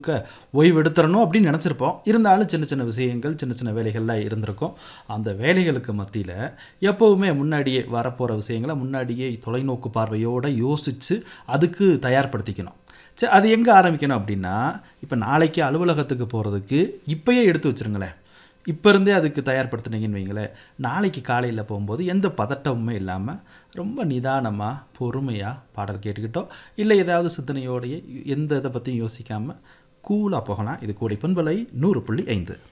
க ஓய்வு எடுத்துறணும் அப்படின்னு நினச்சிருப்போம் இருந்தாலும் சின்ன சின்ன விஷயங்கள் சின்ன சின்ன வேலைகள்லாம் இருந்திருக்கும் அந்த வேலைகளுக்கு மத்தியில் எப்போவுமே முன்னாடியே வரப்போகிற விஷயங்களை முன்னாடியே தொலைநோக்கு பார்வையோடு யோசித்து அதுக்கு தயார்படுத்திக்கணும் சரி அது எங்கே ஆரம்பிக்கணும் அப்படின்னா இப்போ நாளைக்கு அலுவலகத்துக்கு போகிறதுக்கு இப்போயே எடுத்து வச்சுருங்களேன் இப்போ இருந்தே அதுக்கு தயார்படுத்துனீங்கன்னு வைங்களேன் நாளைக்கு காலையில் போகும்போது எந்த பதட்டமுமே இல்லாமல் ரொம்ப நிதானமாக பொறுமையாக பாடல் கேட்டுக்கிட்டோ இல்லை ஏதாவது சிந்தனையோடைய எந்த இதை பற்றியும் யோசிக்காமல் கூலாக போகலாம் இது கூடை பண்பலை நூறு புள்ளி ஐந்து